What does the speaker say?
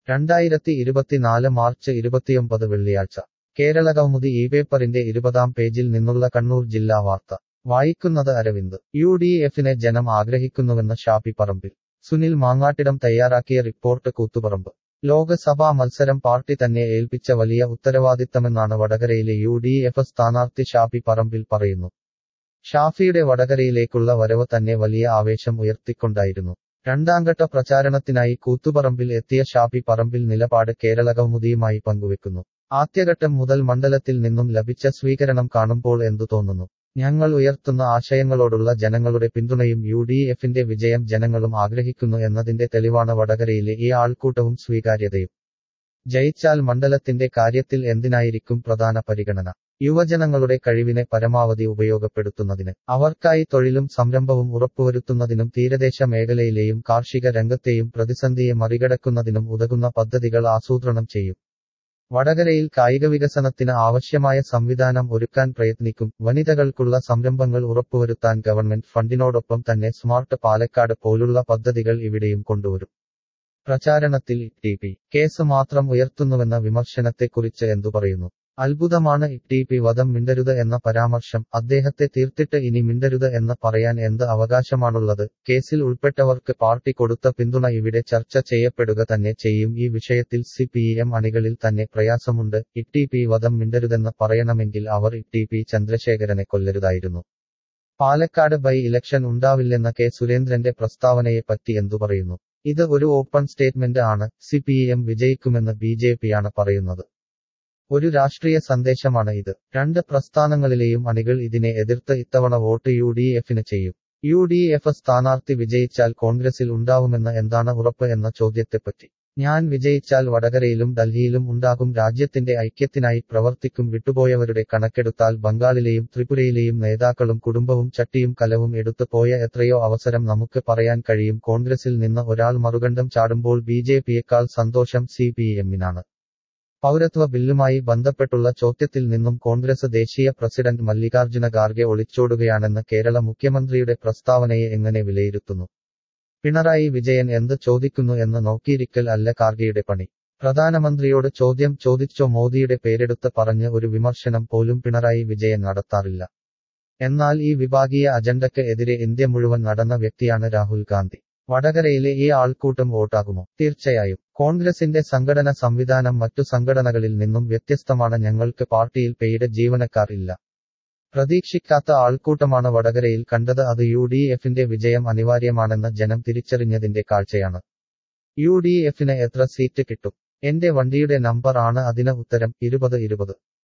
രണ്ടായിരത്തി ഇരുപത്തിനാല് മാർച്ച് ഇരുപത്തിയൊമ്പത് വെള്ളിയാഴ്ച കേരളകൗമുദി ഈ പേപ്പറിന്റെ ഇരുപതാം പേജിൽ നിന്നുള്ള കണ്ണൂർ ജില്ലാ വാർത്ത വായിക്കുന്നത് അരവിന്ദ് യു ഡി എഫിനെ ജനം ആഗ്രഹിക്കുന്നുവെന്ന് ഷാപ്പി പറമ്പിൽ സുനിൽ മാങ്ങാട്ടിടം തയ്യാറാക്കിയ റിപ്പോർട്ട് കൂത്തുപറമ്പ് ലോക്സഭാ മത്സരം പാർട്ടി തന്നെ ഏൽപ്പിച്ച വലിയ ഉത്തരവാദിത്തമെന്നാണ് വടകരയിലെ യു ഡി എഫ് സ്ഥാനാർത്ഥി ഷാപ്പി പറമ്പിൽ പറയുന്നു ഷാഫിയുടെ വടകരയിലേക്കുള്ള വരവ് തന്നെ വലിയ ആവേശം ഉയർത്തിക്കൊണ്ടായിരുന്നു രണ്ടാംഘട്ട പ്രചാരണത്തിനായി കൂത്തുപറമ്പിൽ എത്തിയ ഷാപ്പി പറമ്പിൽ നിലപാട് കേരളകൗമുദിയുമായി പങ്കുവെക്കുന്നു ആദ്യഘട്ടം മുതൽ മണ്ഡലത്തിൽ നിന്നും ലഭിച്ച സ്വീകരണം കാണുമ്പോൾ എന്തു തോന്നുന്നു ഞങ്ങൾ ഉയർത്തുന്ന ആശയങ്ങളോടുള്ള ജനങ്ങളുടെ പിന്തുണയും യു ഡി എഫിന്റെ വിജയം ജനങ്ങളും ആഗ്രഹിക്കുന്നു എന്നതിന്റെ തെളിവാണ് വടകരയിലെ ഈ ആൾക്കൂട്ടവും സ്വീകാര്യതയും ജയിച്ചാൽ മണ്ഡലത്തിന്റെ കാര്യത്തിൽ എന്തിനായിരിക്കും പ്രധാന പരിഗണന യുവജനങ്ങളുടെ കഴിവിനെ പരമാവധി ഉപയോഗപ്പെടുത്തുന്നതിന് അവർക്കായി തൊഴിലും സംരംഭവും ഉറപ്പുവരുത്തുന്നതിനും തീരദേശ മേഖലയിലെയും കാർഷിക രംഗത്തെയും പ്രതിസന്ധിയെ മറികടക്കുന്നതിനും ഉതകുന്ന പദ്ധതികൾ ആസൂത്രണം ചെയ്യും വടകരയിൽ കായിക വികസനത്തിന് ആവശ്യമായ സംവിധാനം ഒരുക്കാൻ പ്രയത്നിക്കും വനിതകൾക്കുള്ള സംരംഭങ്ങൾ ഉറപ്പുവരുത്താൻ ഗവൺമെന്റ് ഫണ്ടിനോടൊപ്പം തന്നെ സ്മാർട്ട് പാലക്കാട് പോലുള്ള പദ്ധതികൾ ഇവിടെയും കൊണ്ടുവരും പ്രചാരണത്തിൽ ടി പി കേസ് മാത്രം ഉയർത്തുന്നുവെന്ന വിമർശനത്തെക്കുറിച്ച് എന്തു പറയുന്നു അത്ഭുതമാണ് ടി പി വധം മിണ്ടരുത് എന്ന പരാമർശം അദ്ദേഹത്തെ തീർത്തിട്ട് ഇനി മിണ്ടരുത് എന്ന് പറയാൻ എന്ത് അവകാശമാണുള്ളത് കേസിൽ ഉൾപ്പെട്ടവർക്ക് പാർട്ടി കൊടുത്ത പിന്തുണ ഇവിടെ ചർച്ച ചെയ്യപ്പെടുക തന്നെ ചെയ്യും ഈ വിഷയത്തിൽ സി പി എം അണികളിൽ തന്നെ പ്രയാസമുണ്ട് ടി പി വധം മിണ്ടരുതെന്ന് പറയണമെങ്കിൽ അവർ ടി പി ചന്ദ്രശേഖരനെ കൊല്ലരുതായിരുന്നു പാലക്കാട് ബൈ ഇലക്ഷൻ ഉണ്ടാവില്ലെന്ന കെ സുരേന്ദ്രന്റെ പ്രസ്താവനയെപ്പറ്റി എന്തു പറയുന്നു ഇത് ഒരു ഓപ്പൺ സ്റ്റേറ്റ്മെന്റ് ആണ് സി പി എം വിജയിക്കുമെന്ന് ബി ജെ പിയാണ് പറയുന്നത് ഒരു രാഷ്ട്രീയ സന്ദേശമാണ് ഇത് രണ്ട് പ്രസ്ഥാനങ്ങളിലെയും അണികൾ ഇതിനെ എതിർത്ത് ഇത്തവണ വോട്ട് യു ഡി എഫിന് ചെയ്യും യു ഡി എഫ് സ്ഥാനാർത്ഥി വിജയിച്ചാൽ കോൺഗ്രസിൽ ഉണ്ടാവുമെന്ന് എന്താണ് ഉറപ്പ് എന്ന ചോദ്യത്തെപ്പറ്റി ഞാൻ വിജയിച്ചാൽ വടകരയിലും ഡൽഹിയിലും ഉണ്ടാകും രാജ്യത്തിന്റെ ഐക്യത്തിനായി പ്രവർത്തിക്കും വിട്ടുപോയവരുടെ കണക്കെടുത്താൽ ബംഗാളിലെയും ത്രിപുരയിലെയും നേതാക്കളും കുടുംബവും ചട്ടിയും കലവും എടുത്തു പോയ എത്രയോ അവസരം നമുക്ക് പറയാൻ കഴിയും കോൺഗ്രസിൽ നിന്ന് ഒരാൾ മറുകണ്ഠം ചാടുമ്പോൾ ബി ജെ പിയേക്കാൾ സന്തോഷം സി പി എമ്മിനാണ് പൗരത്വ ബില്ലുമായി ബന്ധപ്പെട്ടുള്ള ചോദ്യത്തിൽ നിന്നും കോൺഗ്രസ് ദേശീയ പ്രസിഡന്റ് മല്ലികാർജുന ഖാർഗെ ഒളിച്ചോടുകയാണെന്ന് കേരള മുഖ്യമന്ത്രിയുടെ പ്രസ്താവനയെ എങ്ങനെ വിലയിരുത്തുന്നു പിണറായി വിജയൻ എന്ത് ചോദിക്കുന്നു എന്ന് നോക്കിയിരിക്കൽ അല്ല ഖാർഗെയുടെ പണി പ്രധാനമന്ത്രിയോട് ചോദ്യം ചോദിച്ചോ മോദിയുടെ പേരെടുത്ത് പറഞ്ഞ് ഒരു വിമർശനം പോലും പിണറായി വിജയൻ നടത്താറില്ല എന്നാൽ ഈ വിഭാഗീയ അജണ്ടയ്ക്ക് എതിരെ ഇന്ത്യ മുഴുവൻ നടന്ന വ്യക്തിയാണ് രാഹുൽ ഗാന്ധി വടകരയിലെ ഈ ആൾക്കൂട്ടം വോട്ടാകുമോ തീർച്ചയായും കോൺഗ്രസിന്റെ സംഘടന സംവിധാനം മറ്റു സംഘടനകളിൽ നിന്നും വ്യത്യസ്തമാണ് ഞങ്ങൾക്ക് പാർട്ടിയിൽ പെയ്ഡ് ജീവനക്കാർ ഇല്ല പ്രതീക്ഷിക്കാത്ത ആൾക്കൂട്ടമാണ് വടകരയിൽ കണ്ടത് അത് യു ഡി എഫിന്റെ വിജയം അനിവാര്യമാണെന്ന് ജനം തിരിച്ചറിഞ്ഞതിന്റെ കാഴ്ചയാണ് യു ഡി എഫിന് എത്ര സീറ്റ് കിട്ടും എന്റെ വണ്ടിയുടെ നമ്പർ ആണ് അതിന് ഉത്തരം ഇരുപത് ഇരുപത്